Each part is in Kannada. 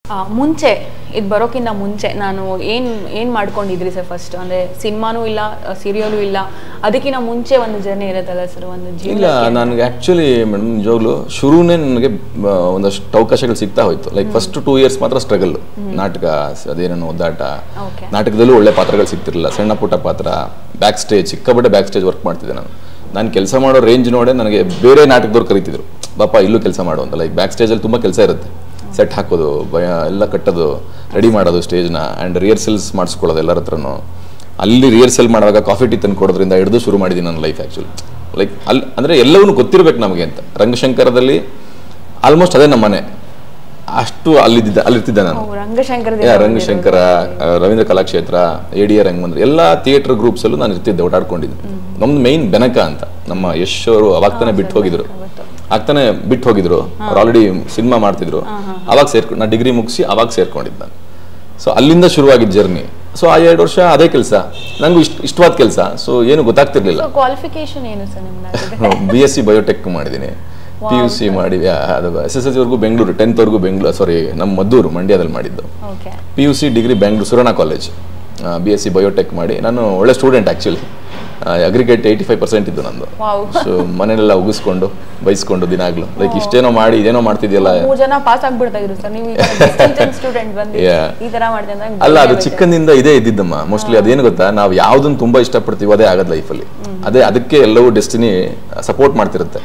ಆ, ಮುಂಚೆ ಇದು ಬರೋಕ್ಕಿಂತ ಮುಂಚೆ ನಾನು ಏನು ಏನು ಮಾಡ್ಕೊಂಡಿದ್ರಿ ಸರ್ ಫಸ್ಟ್ ಅಂದರೆ ಸಿನಿಮಾನೂ ಇಲ್ಲ ಸೀರಿಯಲು ಇಲ್ಲ ಅದಕ್ಕಿಂತ ಮುಂಚೆ ಒಂದು ಜರ್ನಿ ಇರುತ್ತಲ್ಲ ಸರ್ ಒಂದು ಇಲ್ಲ ಜೀವನ ನನಗೆ ಆ್ಯಕ್ಚುಲಿ ಮೇಡಮ್ ನಿಜವಾಗ್ಲೂ ಶುರುನೇ ನನಗೆ ಆ, ಒಂದಷ್ಟು ಅವಕಾಶಗಳು ಸಿಗ್ತಾ ಹೋಯ್ತು ಲೈಕ್ ಫಸ್ಟ್ ಟೂ ಇಯರ್ಸ್ ಮಾತ್ರ ಸ್ಟ್ರಗಲ್ ನಾಟಕ ಸ- ಅದೇನೇನೋ ಒದ್ದಾಟ ಓಕೆ ನಾಟಕದಲ್ಲೂ ಒಳ್ಳೆ ಪಾತ್ರಗಳು ಸಿಗ್ತಿರಲಿಲ್ಲ ಸಣ್ಣ ಪುಟ್ಟ ಪಾತ್ರ ಬ್ಯಾಕ್ ಸ್ಟೇಜ್ ಸಿಕ್ಕಾಪಟ್ಟೆ ಬ್ಯಾಕ್ ಸ್ಟೇಜ್ ವರ್ಕ್ ಮಾಡ್ತಿದ್ದೆ ನಾನು ನಾನು ಕೆಲಸ ಮಾಡೋ ರೇಂಜ್ ನೋಡೇ ನನಗೆ ಬೇರೆ ನಾಟಕದವ್ರು ಕರಿತಿದ್ರು ಬಾಪ ಇಲ್ಲೂ ಕೆಲಸ ಮಾಡು ಅಂತ ಲೈಕ್ ಬ್ಯಾಕ್ ಸ್ಟೇಜಲ್ಲಿ ತುಂಬ ಕೆಲಸ ಇರುತ್ತೆ ಸೆಟ್ ಹಾಕೋದು ಭಯ ಎಲ್ಲ ಕಟ್ಟೋದು ರೆಡಿ ಮಾಡೋದು ಸ್ಟೇಜ್ನ ಆ್ಯಂಡ್ ರಿಹರ್ಸಲ್ಸ್ ಮಾಡಿಸ್ಕೊಳ್ಳೋದು ಎಲ್ಲರ ಹತ್ರನೂ ಅಲ್ಲಿ ರಿಹರ್ಸಲ್ ಮಾಡುವಾಗ ಕಾಫಿ ಟೀ ತಂದು ಕೊಡೋದ್ರಿಂದ ಹಿಡಿದು ಶುರು ಮಾಡಿದ್ದೀನಿ ನನ್ನ ಲೈಫ್ ಆ್ಯಕ್ಚುಲಿ ಲೈಕ್ ಅಲ್ಲಿ ಅಂದರೆ ಎಲ್ಲವನ್ನೂ ಗೊತ್ತಿರ್ಬೇಕು ನಮಗೆ ಅಂತ ರಂಗಶಂಕರದಲ್ಲಿ ಆಲ್ಮೋಸ್ಟ್ ಅದೇ ನಮ್ಮ ಮನೆ ಅಷ್ಟು ಅಲ್ಲಿದ್ದ ಅಲ್ಲಿರ್ತಿದ್ದೆ ನಾನು ರಂಗಶಂಕರ ಯಾ, ರಂಗಶಂಕರ ಆ, Ravindra Kalakshetra A D R Rangamandira ಎಲ್ಲ ಥಿಯೇಟರ್ ಗ್ರೂಪ್ಸ್ ಅಲ್ಲೂ ನಾನು ಇರ್ತಿದ್ದೆ ಓಡಾಡ್ಕೊಂಡಿದ್ದೆ ನಮ್ದು ಮೈನ್ ಬೆನಕ ಅಂತ ನಮ್ಮ ಯಶ್ ಅವರು ಅವಾಗ ತಾನೇ ಬಿಟ್ಟು ಹೋಗಿದ್ರು ಆಗ್ತಾನೆ ಬಿಟ್ಟು ಹೋಗಿದ್ರು ಅವ್ರು ಆಲ್ರೆಡಿ ಸಿನಿಮಾ ಮಾಡ್ತಿದ್ರು ಅವಾಗ ಸೇರ್ಕೊಂಡು ನಾನು ಡಿಗ್ರಿ ಮುಗಿಸಿ ಅವಾಗ ಸೇರ್ಕೊಂಡಿದ್ದೆ ನಾನು ಸೊ ಅಲ್ಲಿಂದ ಶುರುವಾಗಿದ್ದ ಜರ್ನಿ ಸೊ ಆ ಎರಡು ವರ್ಷ ಅದೇ ಕೆಲಸ ನಂಗೂ ಇಷ್ಟ ಇಷ್ಟವಾದ ಕೆಲಸ ಸೊ ಏನು ಗೊತ್ತಾಗ್ತಿರ್ಲಿಲ್ಲ ಕ್ವಾಲಿಫಿಕೇಶನ್ ಏನು ಸರ್ ನಿಮ್ದು ಬಿ ಎಸ್ ಸಿ ಬಯೋಟೆಕ್ ಮಾಡಿದ್ದೀನಿ ಪಿ ಯು ಸಿ ಮಾಡಿ ಯಾ, ಅದು ಎಸ್ ಎಸ್ ಎಲ್ ಸಿವರೆಗೂ ಬೆಂಗಳೂರು ಟೆಂತ್ವರೆಗೂ ಬೆಂಗಳೂರು ಸಾರಿ ನಮ್ಮ ಮದ್ದೂರು ಮಂಡ್ಯದಲ್ಲಿ ಮಾಡಿದ್ದು okay P U C degree Bengaluru Suvarna college B S C biotech ಮಾಡಿ ನಾನು ಒಳ್ಳೆ student actually aggregate eighty five percent ಇದ್ದು ನಂದು ವಾವ್ ಸೊ ಮನೆಯೆಲ್ಲ ಉಗಿಸ್ಕೊಂಡು ಬೈಸ್ಕೊಂಡು ದಿನಾಗ್ಲು ಲೈಕ್ ಇಷ್ಟೇನೋ ಮಾಡಿ ಇದೇನೋ ಮಾಡ್ತಿದ್ಯಲ್ಲ ಮೂರು ಜನ ಪಾಸ್ ಆಗ್ಬಿಡ್ತಾ ಇದ್ರು ಸರ್ ನೀವು ಈ ತರ ಸ್ಟೂಡೆಂಟ್ ಬಂದು Yeah. ಈ ತರ ಮಾಡ್ದೆ ಅಂದ್ರೆ ಅಲ್ಲ ಅದು ಚಿಕ್ಕಂದಿಂದ ಇದೇ ಇದ್ದಿದ್ದಮ್ಮ ಮೋಸ್ಟ್ಲಿ ಅದೇನು ಗೊತ್ತಾ ನಾವು ಯಾವ್ದನ್ನ ತುಂಬಾ ಇಷ್ಟಪಡ್ತೀವೋ ಅದೇ ಆಗದ್ ಲೈಫಲ್ಲಿ ಅದೇ ಅದಕ್ಕೆ ಎಲ್ಲವೂ ಡೆಸ್ಟಿನಿ ಸಪೋರ್ಟ್ ಮಾಡ್ತಿರುತ್ತೆ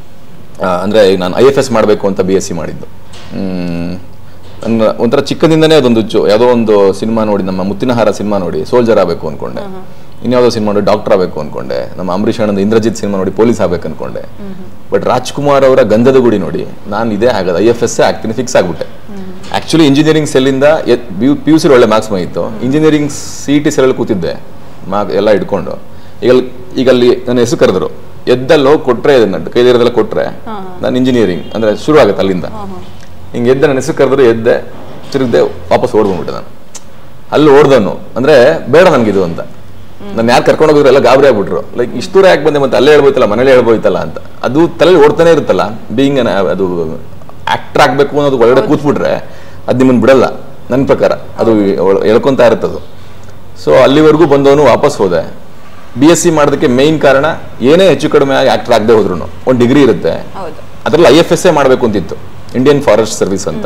ಆ, ಅಂದ್ರೆ ಈಗ ನಾನು ಐ ಎಫ್ ಎಸ್ ಮಾಡಬೇಕು ಅಂತ ಬಿ ಎಸ್ ಸಿ ಮಾಡಿದ್ದು ಮ್, ನನ್ನ ಒಂಥರ ಚಿಕ್ಕದಿಂದನೇ ಅದೊಂದು ಹುಚ್ಚು ಯಾವುದೋ ಒಂದು ಸಿನಿಮಾ ನೋಡಿ ನಮ್ಮ ಮುತ್ತಿನಹಾರ ಸಿನಿಮಾ ನೋಡಿ ಸೋಲ್ಜರ್ ಆಗಬೇಕು ಅನ್ಕೊಂಡೆ ಇನ್ಯಾವುದೋ ಸಿನಿಮಾ ನೋಡಿ ಡಾಕ್ಟರ್ ಆಗಬೇಕು ಅನ್ಕೊಂಡೆ ನಮ್ಮ ಅಂಬರೀಷ್ ಅಣ್ಣಂದು ಇಂದ್ರಜಿತ್ ಸಿನಿಮಾ ನೋಡಿ ಪೊಲೀಸ್ ಆಗ್ಬೇಕು ಅನ್ಕೊಂಡೆ ಬಟ್ ರಾಜ್ಕುಮಾರ್ ಅವರ ಗಂಧದ ಗುಡಿ ನೋಡಿ ನಾನು ಇದೇ ಆಗೋದು ಐ ಎಫ್ ಎಸ್ ಆಗ್ತೀನಿ ಫಿಕ್ಸ್ ಆಗ್ಬಿಟ್ಟೆ ಆಕ್ಚುಲಿ ಇಂಜಿನಿಯರಿಂಗ್ ಸೆಲ್ಲಿಂದ ಪಿ ಯು ಸಿ ಒಳ್ಳೆ ಮಾರ್ಕ್ಸ್ ಬಂದಿತ್ತು ಇಂಜಿನಿಯರಿಂಗ್ ಸಿ ಟಿ ಸೆಲ್ ಕೂತಿದ್ದೆ ಮಾರ್ಕ್ ಎಲ್ಲ ಇಟ್ಕೊಂಡು ಈಗ ಅಲ್ಲಿ- ಈಗ ಅಲ್ಲಿ ನನ್ನ ಹೆಸರು ಕರೆದ್ರು ಎದ್ದಲ್ಲಿ ಹೋಗಿ ಕೊಟ್ರೆ ಇದನ್ನ ಕೈಲಿರೋದೆಲ್ಲ ಕೊಟ್ರೆ ನಾನು ಇಂಜಿನಿಯರಿಂಗ್ ಅಂದ್ರೆ ಶುರು ಆಗುತ್ತೆ ಅಲ್ಲಿಂದ ಹಿಂಗೆ ಎದ್ದೆ ನನ್ನ ಹೆಸರು ಕರೆದ್ರು ಎದ್ದೆ ತಿರುಗ್ದೆ ವಾಪಸ್ ಓಡ್ಬಂದ್ಬಿಟ್ಟೆ ನಾನು ಅಲ್ಲಿ ಓಡ್ದವನು ಅಂದ್ರೆ ಬೇಡ ನನ್ಗಿದು ಅಂತ ನಾನು ಯಾರು ಕರ್ಕೊಂಡು ಹೋಗಿದ್ರು ಎಲ್ಲ ಗಾಬರಿ ಆಗ್ಬಿಟ್ರು ಲೈಕ್ ಇಷ್ಟು ದೂರ ಯಾಕೆ ಬಂದೆ ಮತ್ತೆ ಅಲ್ಲೇ ಹೇಳ್ಬೋಯ್ತಲ್ಲ ಮನೇಲಿ ಹೇಳ್ಬೋಯ್ತಲ್ಲ ಅಂತ ಅದು ತಲೆಯಲ್ಲಿ ಓಡ್ತಾನೆ ಇರುತ್ತಲ್ಲ ಬೀಯಿಂಗ್ ಅದು ಆಕ್ಟರ್ ಆಗ್ಬೇಕು ಅನ್ನೋದು ಒಳಗಡೆ ಕೂತ್ಬಿಟ್ರೆ ಅದು ನಿಮ್ಮನ್ನು ಬಿಡಲ್ಲ ನನ್ನ ಪ್ರಕಾರ ಅದು ಒಳ- ಎಳ್ಕೊಂತಾ ಇರುತ್ತದು ಸೊ ಅಲ್ಲಿವರೆಗೂ ಬಂದವನು ವಾಪಸ್ ಹೋದೆ ಬಿ ಎಸ್ ಸಿ ಮಾಡೋದಕ್ಕೆ ಮೇನ್ ಕಾರಣ ಏನೇ ಹೆಚ್ಚು ಕಡಿಮೆ ಆಗಿ ಆಕ್ಟರ್ ಆಗದೆ ಹೋದ್ರು ಒಂದು ಡಿಗ್ರಿ ಇರುತ್ತೆ ಹೌದು ಅದ್ರಲ್ಲಿ ಐ ಎಫ್ ಎಸ್ ಎ ಮಾಡಬೇಕು ಅಂತಿತ್ತು ಇಂಡಿಯನ್ ಫಾರೆಸ್ಟ್ ಸರ್ವಿಸ್ ಅಂತ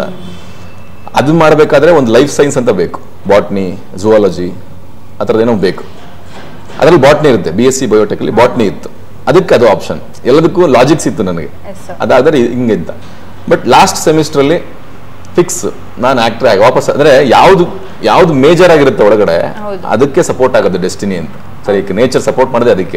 ಅದು ಮಾಡಬೇಕಾದ್ರೆ ಒಂದು ಲೈಫ್ ಸೈನ್ಸ್ ಅಂತ ಬೇಕು ಬಾಟ್ನಿ ಝುವಾಲಜಿ ಆ ಥರದ್ದೇನೋ ಬೇಕು ಅದರಲ್ಲಿ ಬಾಟ್ನಿ ಇರುತ್ತೆ ಬಿ ಎಸ್ ಸಿ ಬಯೋಟೆಕಲ್ಲಿ ಬಾಟ್ನಿ ಇತ್ತು ಅದಕ್ಕೆ ಅದು ಆಪ್ಷನ್ ಎಲ್ಲದಕ್ಕೂ ಲಾಜಿಕ್ಸ್ ಇತ್ತು ನನಗೆ Yes, sir. ಅದಾದ್ರೆ ಹಿಂಗೆ ಇದ್ದ ಬಟ್ ಲಾಸ್ಟ್ ಸೆಮಿಸ್ಟ್ರಲ್ಲಿ ಫಿಕ್ಸ್ ನಾನು ಆಕ್ಟರ್ ಆಗಿ ವಾಪಸ್ ಅಂದ್ರೆ ಯಾವ್ದು ಯಾವ್ದು ಮೇಜರ್ ಆಗಿರುತ್ತೆ ಒಳಗಡೆ ಹೌದು. ಅದಕ್ಕೆ ಸಪೋರ್ಟ್ ಆಗೋದು ಡೆಸ್ಟಿನಿ ಅಂತ ಸರಿ ನೇಚರ್ ಸಪೋರ್ಟ್ ಮಾಡಿದೆ ಅದಕ್ಕೆ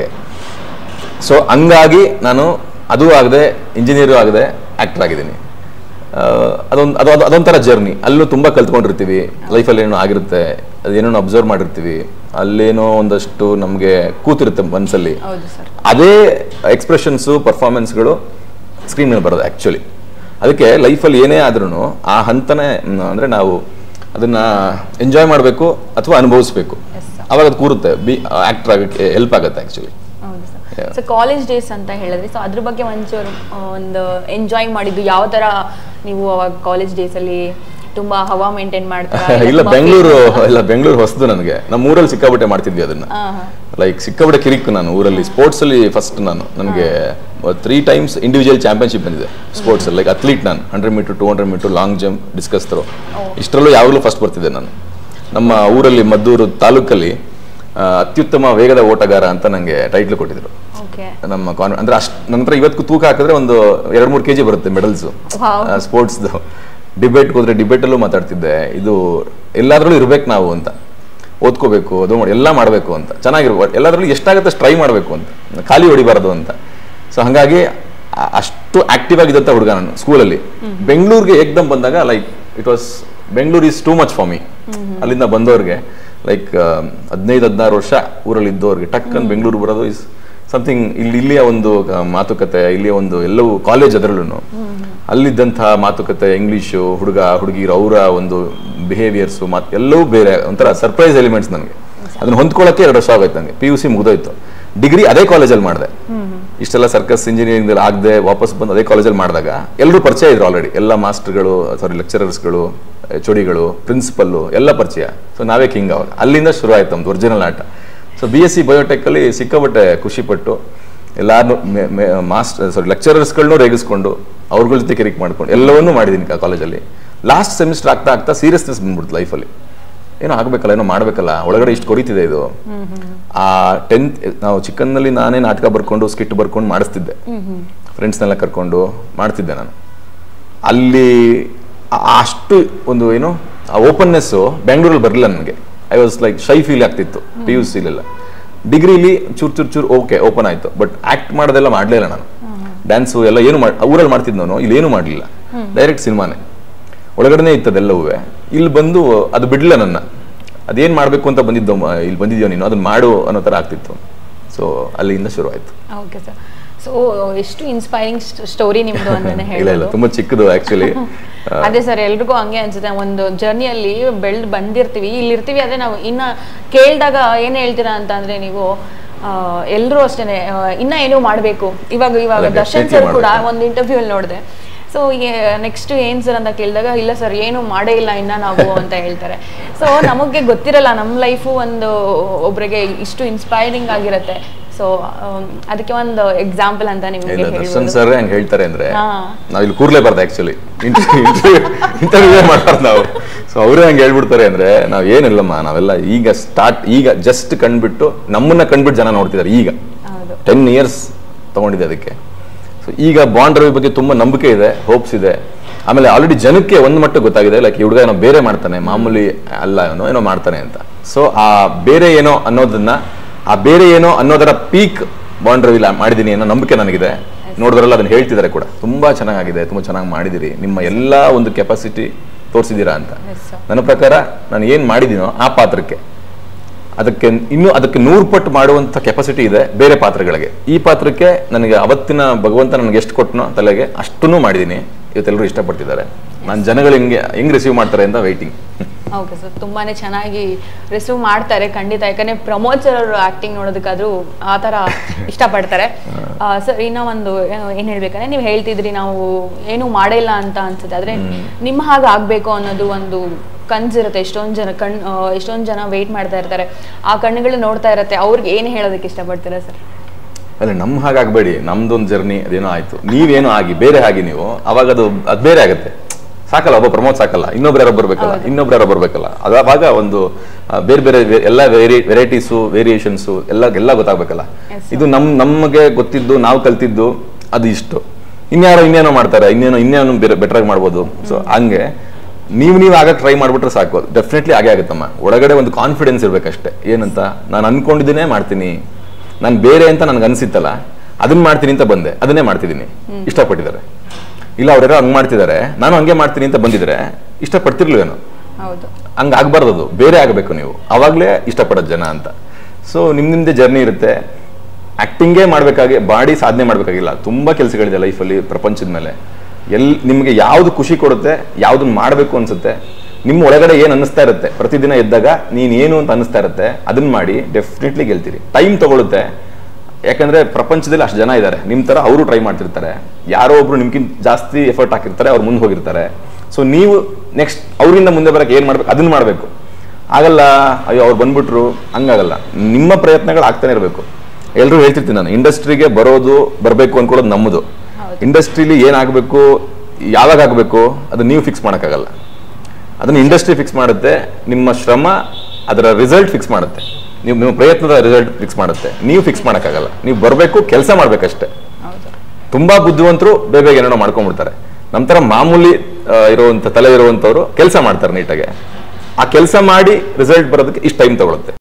ಸೊ ಹಂಗಾಗಿ ನಾನು ಅದು ಆಗದೆ ಇಂಜಿನಿಯರು ಆಗದೆ ಆಕ್ಟರ್ ಆಗಿದ್ದೀನಿ ಆ, ಅದೊಂದು ಅದು ಅದು- ಅದೊಂಥರ ಜರ್ನಿ ಅಲ್ಲೂ ತುಂಬ ಕಲ್ತ್ಕೊಂಡಿರ್ತೀವಿ ಲೈಫಲ್ಲಿ ಏನೋ ಆಗಿರುತ್ತೆ ಅದೇನೋ ಅಬ್ಸರ್ವ್ ಮಾಡಿರ್ತೀವಿ ಅಲ್ಲೇನೋ ಒಂದಷ್ಟು ನಮಗೆ ಕೂತಿರುತ್ತೆ ಮನಸ್ಸಲ್ಲಿ ಹೌದು ಸರ್ ಅದೇ ಎಕ್ಸ್ಪ್ರೆಷನ್ಸು ಪರ್ಫಾರ್ಮೆನ್ಸ್ಗಳು ಸ್ಕ್ರೀನ್ ಮೇಲೆ ಬರೋದು ಆ್ಯಕ್ಚುಲಿ ಅದಕ್ಕೆ ಲೈಫಲ್ಲಿ ಏನೇ ಆದ್ರೂ ಆ ಹಂತನೇ ಮ್, ಅಂದ್ರೆ ನಾವು ಅದನ್ನ ಎಂಜಾಯ್ ಮಾಡಬೇಕು ಅಥವಾ ಅನುಭವಿಸ್ಬೇಕು Yes, sir. ಅವಾಗ ಅದು ಕೂರುತ್ತೆ ಬಿ ಆಕ್ಟರ್ ಆಗಕ್ಕೆ ಹೆಲ್ಪ್ ಆಗುತ್ತೆ ಆ್ಯಕ್ಚುಲಿ ಹೌದು Yeah. Sir so college days ಅಂತ ಹೇಳಿದ್ರಿ ಸೊ ಅದ್ರ ಬಗ್ಗೆ ಒಂಚೂರು ಆ, ಒಂದು ಎಂಜಾಯ್ ಮಾಡಿದ್ದು ಯಾವ ತರ ನೀವು ಅವಾಗ ಕಾಲೇಜ್ ಡೇಸ್ ಅಲ್ಲಿ ತುಂಬಾ ಹವಾ ಮೇಂಟೈನ್ ಮಾಡ್ತಾರಾ ಇಲ್ಲ ಬೆಂಗಳೂರು ಇಲ್ಲ ಬೆಂಗಳೂರು ಹೊಸದು ನನಗೆ ನಮ್ಮ ಊರಲ್ಲಿ ಸಿಕ್ಕಾಬಿಟ್ಟೆ ಮಾಡ್ತಿದ್ವಿ ಅದನ್ನ ಲೈಕ್ ಸಿಕ್ಕಾಬಿಟ್ಟೆ ಕಿರಿಕ್ ನಾನು ಊರಲ್ಲಿ ಸ್ಪೋರ್ಟ್ಸ್ ಅಲ್ಲಿ ಫಸ್ಟ್ ನಾನು ನನಗೆ ತ್ರೀ ಟೈಮ್ಸ್ ಇಂಡಿವಿಜುವಲ್ ಚಾಂಪಿಯನ್ಶಿಪ್ ಬಂದಿದೆ ಸ್ಪೋರ್ಟ್ಸ್ ಲೈಕ್ ಅಥ್ಲೀಟ್ ನಾನು hundred metre two hundred metre long jump discus throw ಇಷ್ಟರಲ್ಲೂ ಯಾವಾಗಲೂ ಫಸ್ಟ್ ಬರ್ತಿದ್ದೆ ನಾನು ನಮ್ಮ ಊರಲ್ಲಿ ಮದ್ದೂರು ತಾಲೂಕಲ್ಲಿ ಆ, ಅತ್ಯುತ್ತಮ ವೇಗದ ಓಟಗಾರ ಅಂತ ನನಗೆ ಟೈಟ್ಲ್ ಕೊಟ್ಟಿದ್ರು ಓಕೆ ನಮ್ಮ ಕಾನ್ ಅಂದ್ರೆ ಅಷ್ಟು ನಂತರ ಇವತ್ತು ತೂಕ ಹಾಕಿದ್ರೆ ಒಂದು ಎರಡು ಮೂರು ಕೆ ಜಿ ಬರುತ್ತೆ ಮೆಡಲ್ಸು Wow. ಸ್ಪೋರ್ಟ್ಸ್ದು ಡಿಬೇಟ್ ಹೋದ್ರೆ ಡಿಬೇಟಲ್ಲೂ ಮಾತಾಡ್ತಿದ್ದೆ ಇದು ಎಲ್ಲಾದ್ರಲ್ಲೂ ಇರ್ಬೇಕು ನಾವು ಅಂತ ಓದ್ಕೋಬೇಕು ಅದು ಮಾಡಿ ಎಲ್ಲ ಮಾಡಬೇಕು ಅಂತ ಚೆನ್ನಾಗಿರ್ಬೇಕು ಎಲ್ಲಾದ್ರಲ್ಲೂ ಎಷ್ಟಾಗುತ್ತೆ ಅಷ್ಟು ಟ್ರೈ ಮಾಡಬೇಕು ಅಂತ ಖಾಲಿ ಹೊಡಿಬಾರ್ದು ಅಂತ ಸೊ ಹಾಗಾಗಿ ಆ- ಅಷ್ಟು ಆಕ್ಟಿವ್ ಆಗಿದ್ದಂಥ ಹುಡುಗ ನಾನು ಸ್ಕೂಲಲ್ಲಿ ಬೆಂಗಳೂರಿಗೆ ಏಕ್ದಮ್ ಬಂದಾಗ like it was Bengaluru is too much for me ಅಲ್ಲಿಂದ ಬಂದವ್ರಿಗೆ ಲೈಕ್ ಹದಿನೈದು ಹದಿನಾರು ವರ್ಷ ಊರಲ್ಲಿ ಇದ್ದವ್ರಿಗೆ ಟಕ್ ಅಂತ ಬೆಂಗಳೂರು ಬರೋದು ಇಸ್ ಸಮಥಿಂಗ್ ಇಲ್ಲಿ ಇಲ್ಲಿಯ ಒಂದು ಆ, ಮಾತುಕತೆ ಇಲ್ಲಿಯ ಒಂದು ಎಲ್ಲವೂ ಕಾಲೇಜ್ ಅದರಲ್ಲೂ ಅಲ್ಲಿದ್ದಂತಹ ಮಾತುಕತೆ ಇಂಗ್ಲೀಷು ಹುಡುಗ ಹುಡುಗಿರು ಅವರ ಒಂದು ಬಿಹೇವಿಯರ್ಸು ಮಾತು ಎಲ್ಲವೂ ಬೇರೆ ಒಂಥರ ಸರ್ಪ್ರೈಸ್ ಎಲಿಮೆಂಟ್ಸ್ ನನಗೆ ಅದನ್ನ ಹೊಂದ್ಕೊಳ್ಳೋಕೆ ಎರಡು ವರ್ಷ ಆಗೋಯ್ತು ನನಗೆ ಪಿ ಯು ಸಿ ಮುಗಿದೋಯ್ತು ಡಿಗ್ರಿ ಅದೇ ಕಾಲೇಜಲ್ಲಿ ಮಾಡಿದೆ ಇಷ್ಟೆಲ್ಲ ಸರ್ಕಸ್ ಇಂಜಿನಿಯರಿಂಗ್ ಆಗದೆ ವಾಪಸ್ ಬಂದು ಅದೇ ಕಾಲೇಜಲ್ಲಿ ಮಾಡಿದಾಗ ಎಲ್ಲರೂ ಪರಿಚಯ ಇದ್ರು ಆಲ್ರೆಡಿ ಎಲ್ಲ ಮಾಸ್ಟರ್ಗಳು ಸಾರಿ ಲೆಕ್ಚರರ್ಸ್ಗಳು ಚೊಡಿಗಳು ಪ್ರಿನ್ಸಿಪಲ್ಲು ಎಲ್ಲ ಪರಿಚಯ ಸೊ ನಾವೇ ಕಿಂಗ್ ಅವಾಗ ಅಲ್ಲಿಂದ ಶುರು ಆಯ್ತು ನಮ್ದು ಒರಿಜಿನಲ್ ಆಟ ಸೊ ಬಿ ಎಸ್ ಸಿ ಬಯೋಟೆಕ್ಕಲ್ಲಿ ಸಿಕ್ಕಾಪಟ್ಟೆ ಖುಷಿಪಟ್ಟು ಎಲ್ಲಾರನ್ನೂ ಮಾಸ್ಟರ್ ಸಾರಿ ಲೆಕ್ಚರರ್ಸ್ಗಳನ್ನೂ ರೇಗಿಸ್ಕೊಂಡು ಅವ್ರಗಳ ಜೊತೆ ಕಿರಿಕ್ ಮಾಡ್ಕೊಂಡು ಎಲ್ಲವನ್ನೂ ಮಾಡಿದ್ದೀನಿ ಕಾಲೇಜಲ್ಲಿ ಲಾಸ್ಟ್ ಸೆಮಿಸ್ಟರ್ ಆಗ್ತಾ ಆಗ್ತಾ ಸೀರಿಯಸ್ನೆಸ್ ಬಂದ್ಬಿಡ್ತು ಲೈಫಲ್ಲಿ ಏನೋ ಆಗಬೇಕಲ್ಲ ಏನೋ ಮಾಡಬೇಕಲ್ಲ ಒಳಗಡೆ ಇಷ್ಟು ಕೊರಿತಿದೆ ಇದು ಆ ಟೆಂತ್ ನಾವು ಚಿಕ್ಕನ್ನಲ್ಲಿ ನಾನೇ ನಾಟಕ ಬರ್ಕೊಂಡು ಸ್ಕಿಟ್ ಬರ್ಕೊಂಡು ಮಾಡಿಸ್ತಿದ್ದೆ ಫ್ರೆಂಡ್ಸ್ನೆಲ್ಲ ಕರ್ಕೊಂಡು ಮಾಡ್ತಿದ್ದೆ ನಾನು ಅಲ್ಲಿ ಆ- ಅಷ್ಟು ಒಂದು ಏನು ಆ ಓಪನ್ನೆಸ್ಸು ಬೆಂಗಳೂರಲ್ಲಿ ಬರಲಿಲ್ಲ ನನಗೆ I was like shy feel ಆಗ್ತಿತ್ತು ಪಿ ಯು ಸಿಲೆಲ್ಲ ಡಿಗ್ರಿಲಿ ಚೂರ್ ಚೂರ್ ಚೂರ್ ಓಕೆ ಓಪನ್ ಆಯ್ತು ಬಟ್ ಆಕ್ಟ್ ಮಾಡೋದೆಲ್ಲ ಮಾಡಲಿಲ್ಲ ನಾನು ಡ್ಯಾನ್ಸು ಎಲ್ಲ ಏನು ಮಾಡಿ ಊರಲ್ಲಿ ಮಾಡ್ತಿದ್ದೆ ನಾನು ಇಲ್ಲಿ ಏನು ಮಾಡಲಿಲ್ಲ ಡೈರೆಕ್ಟ್ ಸಿನಿಮಾನೇ ಒಳಗಡೆನೇ ಇತ್ತದೆಲ್ಲವೂ ಇಲ್ಲಿ ಬಂದು ಅದು ಬಿಡಲಿಲ್ಲ ನನ್ನ ಅದೇನು ಮಾಡಬೇಕು ಅಂತ ಬಂದಿದ್ದೋ ಮ- ಇಲ್ಲಿ ಬಂದಿದ್ಯೋ ನೀನು ಅದನ್ನ ಮಾಡು ಅನ್ನೋ ಥರ ಆಗ್ತಿತ್ತು ಸೊ ಅಲ್ಲಿಂದ ಶುರು ಆಯ್ತು ಓಕೆ ಸರ್ ಸೊ ಎಷ್ಟು ಇನ್ಸ್ಪೈರಿಂಗ್ ಸ್ಟೋರಿ ನಿಮ್ದು ಅಂತಾನೆ ಇಲ್ಲ ಇಲ್ಲ ಹೇಳ್ಬೋದು ತುಂಬಾ ಚಿಕ್ಕದು ಆಕ್ಚುಲಿ ಅದೇ ಸರ್ ಎಲ್ರಿಗೂ ಹಂಗೆ ಅನ್ಸುತ್ತೆ ಒಂದು ಜರ್ನಿಯಲ್ಲಿ ಬೆಳ್ದ್ ಬಂದಿರ್ತೀವಿ ಇಲ್ಲಿರ್ತೀವಿ ಅದೇ ನಾವು ಇನ್ನ ಕೇಳಿದಾಗ ಏನ್ ಹೇಳ್ತೀರಾ ಅಂತ ಅಂದ್ರೆ ನೀವು ಎಲ್ಲರೂ ಅಷ್ಟೇನೆ ಆ, ಇನ್ನ ಏನೋ ಮಾಡಬೇಕು ಇವಾಗ ಇವಾಗ ಅಲ್ಲ, ದರ್ಶನ್ definitely ಸರ್ ಕೂಡ ಮಾಡ್ಬೇಕು. ಒಂದು ಇಂಟರ್ವ್ಯೂ ಅಲ್ಲಿ ನೋಡಿದೆ ಸೊ ನೆಕ್ಸ್ಟ್ ಏನ್ ಸರ್ ಅಂತ ಕೇಳಿದಾಗ ಇಲ್ಲ ಸರ್ ಏನು ಮಾಡೇ ಇಲ್ಲ ಇನ್ನ ನಾವು ಅಂತ ಹೇಳ್ತಾರೆ ಸೊ ನಮಗೆ ಗೊತ್ತಿರಲ್ಲ ನಮ್ಮ ಲೈಫು ಒಂದು ಒಬ್ರಿಗೆ ಇಷ್ಟು ಇನ್ಸ್ಪೈರಿಂಗ್ ಆಗಿರತ್ತೆ ಸೊ ಅದಕ್ಕೆ ಒಂದು ಎಕ್ಸಾಂಪಲ್ ಅಂತ ನಿಮಗೆ ಇಲ್ಲ ದರ್ಶನ್ ಹೇಳ್ಬೋದು ಸರ್ ಹಂಗೆ ಹೇಳ್ತಾರೆ ಅಂದ್ರೆ ಹಾ. ನಾವ್ ಇಲ್ಲಿ ಕೂರ್ಲೇಬಾರ್ದು ಆಕ್ಚುಲಿ ಇಂಟರ್ವ್ಯೂ ಮಾಡ್ಬಾರ್ದು ನಾವು ಸೊ ಅವರೇ ಹಂಗೆ ಹೇಳ್ಬಿಡ್ತಾರೆ ಅಂದ್ರೆ ನಾವ್ ಏನಿಲ್ಲಮ್ಮ ನಾವೆಲ್ಲ ಈಗ ಸ್ಟಾರ್ಟ್ ಈಗ ಜಸ್ಟ್ ಕಂಡ್ಬಿಟ್ಟು ನಮ್ಮನ್ನ ಕಂಡ್ಬಿಟ್ಟು ಜನ ನೋಡ್ತಿದ್ದಾರೆ ಈಗ ಹೌದು ಟೆನ್ ಇಯರ್ಸ್ ತಗೊಂಡಿದೆ ಅದಕ್ಕೆ ಸೊ ಈಗ ಬಾಂಡ್ ರವಿ ಬಗ್ಗೆ ತುಂಬಾ ನಂಬಿಕೆ ಇದೆ ಹೋಪ್ಸ್ ಇದೆ ಆಮೇಲೆ ಆಲ್ರೆಡಿ ಜನಕ್ಕೆ ಒಂದು ಮಟ್ಟ ಗೊತ್ತಾಗಿದೆ ಲೈಕ್ ಈ ಹುಡುಗ ಏನೋ ಬೇರೆ ಮಾಡ್ತಾನೆ ಮಾಮೂಲಿ ಅಲ್ಲ ಏನೋ ಏನೋ ಮಾಡ್ತಾನೆ ಅಂತ ಸೊ ಆ ಬೇರೆ ಏನೋ ಅನ್ನೋದನ್ನ ಆ ಬೇರೆ ಏನೋ ಅನ್ನೋದರ ಪೀಕ್ ಬಾಂಡ್ ರವಿ ಮಾಡಿದೀನಿ ಅನ್ನೋ ನಂಬಿಕೆ ನನಗಿದೆ ನೋಡಿದ್ರಲ್ಲ ಅದನ್ನ ಹೇಳ್ತಿದ್ದಾರೆ ಕೂಡ ತುಂಬಾ ಚೆನ್ನಾಗಿದೆ ತುಂಬಾ ಚೆನ್ನಾಗಿ ಮಾಡಿದಿರಿ ನಿಮ್ಮ ಎಲ್ಲ ಒಂದು ಕೆಪಾಸಿಟಿ ತೋರಿಸಿದ್ದೀರಾ ಅಂತ Yes, sir. ನನ್ನ ಪ್ರಕಾರ ನಾನು ಏನ್ ಮಾಡಿದ್ದೀನೋ ಆ ಪಾತ್ರಕ್ಕೆ ಅದಕ್ಕೆ ಇನ್ನು ಅದಕ್ಕೆ ನೂರು ಪಟ್ಟು ಮಾಡುವಂತ ಕೆಪಾಸಿಟಿ ಇದೆ ಬೇರೆ ಪಾತ್ರಗಳಿಗೆ ಈ ಪಾತ್ರಕ್ಕೆ ನನಗೆ ಅವತ್ತಿನ ಭಗವಂತ ನನಗೆ ಎಷ್ಟು ಕೊಟ್ಟನೋ ತಲೆಗೆ ಅಷ್ಟನ್ನು ಮಾಡಿದ್ದೀನಿ ಇವತ್ತೆಲ್ಲರೂ ಇಷ್ಟಪಡ್ತಿದ್ದಾರೆ ನಾನು ಜನಗಳು ಹೆಂಗೆ ಹೆಂಗ್ ರಿಸೀವ್ ಮಾಡ್ತಾರೆ ಅಂತ ವೈಟಿಂಗ್ ಓಕೆ ಸರ್ ತುಂಬಾನೇ ಚೆನ್ನಾಗಿ ರಿಸೀವ್ ಮಾಡ್ತಾರೆ ಖಂಡಿತ ಯಾಕಂದ್ರೆ ಪ್ರಮೋದ್ ಸರ್ ಅವರು ಆಕ್ಟಿಂಗ್ ನೋಡೋದಕ್ಕಾದ್ರೂ ಆ ಥರ ಇಷ್ಟಪಡ್ತಾರೆ ಸರ್ ಇನ್ನ ಒಂದು ಆ, ಏನ್ ಹೇಳ್ಬೇಕಂದ್ರೆ ನೀವು ಹೇಳ್ತಿದ್ರಿ ನಾವು ಏನು ಮಾಡಿಲ್ಲ ಅಂತ ಅನ್ಸುತ್ತೆ ಆದ್ರೆ ನಿಮ್ಮ ಹಾಗೆ ಆಗ್ಬೇಕು ಅನ್ನೋದು ಒಂದು ಕನ್ಸಿರುತ್ತೆ ಎಷ್ಟೊಂದು ಜನ ಕಣ್ ಆ, ಎಷ್ಟೊಂದು ಜನ ವೇಟ್ ಮಾಡ್ತಾ ಇರ್ತಾರೆ ಆ ಕಣ್ಣುಗಳು ನೋಡ್ತಾ ಇರತ್ತೆ ಅವ್ರಿಗೆ ಏನು ಹೇಳೋದಕ್ಕೆ ಇಷ್ಟಪಡ್ತೀರಾ ಸರ್ ಅಲ್ಲ ನಮ್ಮ ಹಾಗಾಗಬೇಡಿ ನಮ್ದೊಂದು ಜರ್ನಿ ಅದೇನೋ ಆಯ್ತು ನೀವೇನೋ ಆಗಿ ಬೇರೆ ಆಗಿ ನೀವು ಅವಾಗ ಅದು ಅದು ಬೇರೆ ಆಗುತ್ತೆ ಸಾಕಲ್ಲ ಒಬ್ಬ ಪ್ರಮೋದ್ ಸಾಕಲ್ಲ ಇನ್ನೊಬ್ರು ಯಾರೋ ಬರ್ಬೇಕಲ್ಲ ಇನ್ನೊಬ್ರು ಯಾರೋ ಬರ್ಬೇಕಲ್ಲ ಅದು ಅವಾಗ ಒಂದು ಆ, ಬೇರೆ ಬೇರೆ ವೇ- ಎಲ್ಲ ವೇರಿ ವೆರೈಟೀಸು ವೇರಿಯೇಷನ್ಸು ಎಲ್ಲ ಎಲ್ಲ ಗೊತ್ತಾಗ್ಬೇಕಲ್ಲ Yes, ಇದು ನಮ್ ನಮಗೆ ಗೊತ್ತಿದ್ದು ನಾವು ಕಲ್ತಿದ್ದು ಅದು ಇಷ್ಟು ಇನ್ಯಾರೋ ಇನ್ನೇನೋ ಮಾಡ್ತಾರೆ ಇನ್ನೇನೋ ಇನ್ನೇನೋ ಬೇರೆ ಬೆಟರ್ ಆಗಿ ಮಾಡ್ಬೋದು ಸೊ ಹಂಗೆ ನೀವು ನೀವು ಆಗಕ್ಕೆ ಟ್ರೈ ಮಾಡ್ಬಿಟ್ರೆ ಸಾಕು ಡೆಫಿನೆಟ್ಲಿ ಆಗೇ ಆಗುತ್ತಮ್ಮ ಒಳಗಡೆ ಒಂದು ಕಾನ್ಫಿಡೆನ್ಸ್ ಇರ್ಬೇಕಷ್ಟೇ ಏನಂತ ನಾನು ಅನ್ಕೊಂಡಿದ್ದೇನೆ ಮಾಡ್ತೀನಿ ನಾನು ಬೇರೆ ಅಂತ ನನ್ಗೆ ಅನ್ಸಿತ್ತಲ್ಲ ಅದನ್ನ ಮಾಡ್ತೀನಿ ಅಂತ ಬಂದೆ ಅದನ್ನೇ ಮಾಡ್ತಿದ್ದೀನಿ ಇಷ್ಟಪಟ್ಟಿದ್ದಾರೆ ಇಲ್ಲ ಅವ್ರ್ಯಾರೋ ಹಂಗ್ ಮಾಡ್ತಿದ್ದಾರೆ ನಾನು ಹಂಗೆ ಮಾಡ್ತೀನಿ ಅಂತ ಬಂದಿದ್ರೆ ಇಷ್ಟಪಡ್ತಿರ್ಲಿಲ್ವೇನೋ ಹೌದು ಹಂಗ ಆಗ್ಬಾರ್ದು ಅದು ಬೇರೆ ಆಗಬೇಕು ನೀವು ಅವಾಗಲೇ ಇಷ್ಟಪಡೋದು ಜನ ಅಂತ ಸೊ ನಿಮ್ ನಿಮ್ದೇ ಜರ್ನಿ ಇರುತ್ತೆ ಆಕ್ಟಿಂಗೇ ಮಾಡ್ಬೇಕಾಗಿ ಬಾಡಿ ಸಾಧನೆ ಮಾಡ್ಬೇಕಾಗಿಲ್ಲ ತುಂಬಾ ಕೆಲಸಗಳಿದೆ ಲೈಫಲ್ಲಿ ಪ್ರಪಂಚದ ಮೇಲೆ ಎಲ್ ನಿಮಗೆ ಯಾವ್ದು ಖುಷಿ ಕೊಡುತ್ತೆ ಯಾವ್ದನ್ನ ಮಾಡಬೇಕು ಅನ್ಸುತ್ತೆ ನಿಮ್ಮ ಒಳಗಡೆ ಏನ್ ಅನ್ನಿಸ್ತಾ ಇರುತ್ತೆ ಪ್ರತಿದಿನ ಎದ್ದಾಗ ನೀನ್ ಏನು ಅಂತ ಅನ್ನಿಸ್ತಾ ಇರುತ್ತೆ ಅದನ್ನ ಮಾಡಿ ಡೆಫಿನೆಟ್ಲಿ ಗೆಲ್ತೀರಿ ಟೈಮ್ ತಗೊಳುತ್ತೆ ಯಾಕಂದ್ರೆ ಪ್ರಪಂಚದಲ್ಲಿ ಅಷ್ಟು ಜನ ಇದ್ದಾರೆ ನಿಮ್ ತರ ಅವರು ಟ್ರೈ ಮಾಡ್ತಿರ್ತಾರೆ ಯಾರೋ ಒಬ್ರು ನಿಮ್ಗಿಂತ ಜಾಸ್ತಿ ಎಫರ್ಟ್ ಹಾಕಿರ್ತಾರೆ ಅವ್ರು ಮುಂದೆ ಹೋಗಿರ್ತಾರೆ ಸೊ ನೀವು ನೆಕ್ಸ್ಟ್ ಅವರಿಂದ ಮುಂದೆ ಬರಕ್ಕೆ ಏನ್ ಮಾಡ್ಬೇಕು ಅದನ್ನ ಮಾಡ್ಬೇಕು ಆಗಲ್ಲ ಅಯ್ಯೋ ಅವ್ರು ಬಂದ್ಬಿಟ್ರು ಹಂಗಾಗಲ್ಲ ನಿಮ್ಮ ಪ್ರಯತ್ನಗಳು ಆಗ್ತಾನೆ ಇರಬೇಕು ಎಲ್ಲರೂ ಹೇಳ್ತಿರ್ತೀನಿ ನಾನು ಇಂಡಸ್ಟ್ರಿಗೆ ಬರೋದು ಬರಬೇಕು ಅನ್ಕೊಳ್ಳೋದು ನಮ್ಮದು ಹೌದು. ಇಂಡಸ್ಟ್ರಿಲಿ ಏನಾಗಬೇಕು ಯಾವಾಗ ಆಗಬೇಕು ಅದು ನೀವು ಫಿಕ್ಸ್ ಮಾಡೋಕ್ಕಾಗಲ್ಲ ಅದನ್ನ ಇಂಡಸ್ಟ್ರಿ ಫಿಕ್ಸ್ ಮಾಡುತ್ತೆ ನಿಮ್ಮ ಶ್ರಮ ಅದರ ರಿಸಲ್ಟ್ ಫಿಕ್ಸ್ ಮಾಡುತ್ತೆ ನೀವು ನಿಮ್ಮ ಪ್ರಯತ್ನದ ರಿಸಲ್ಟ್ ಫಿಕ್ಸ್ ಮಾಡುತ್ತೆ ನೀವು ಫಿಕ್ಸ್ ಮಾಡೋಕ್ಕಾಗಲ್ಲ ನೀವು ಬರಬೇಕು ಕೆಲಸ ಮಾಡ್ಬೇಕಷ್ಟೇ ಹೌದು ತುಂಬಾ ಬುದ್ಧಿವಂತರು ಬೇಗ ಬೇಗ ಏನೇನೋ ಮಾಡ್ಕೊಂಡ್ಬಿಡ್ತಾರೆ ನಮ್ಮ ಥರ ಮಾಮೂಲಿ ಆ, ಇರುವಂತ ತಲೆ ಇರುವಂತವ್ರು ಕೆಲಸ ಮಾಡ್ತಾರೆ ನೀಟಾಗೆ ಆ ಕೆಲಸ ಮಾಡಿ ರಿಸಲ್ಟ್ ಬರೋದಕ್ಕೆ ಇಷ್ಟು ಟೈಮ್ ತಗೊಳುತ್ತೆ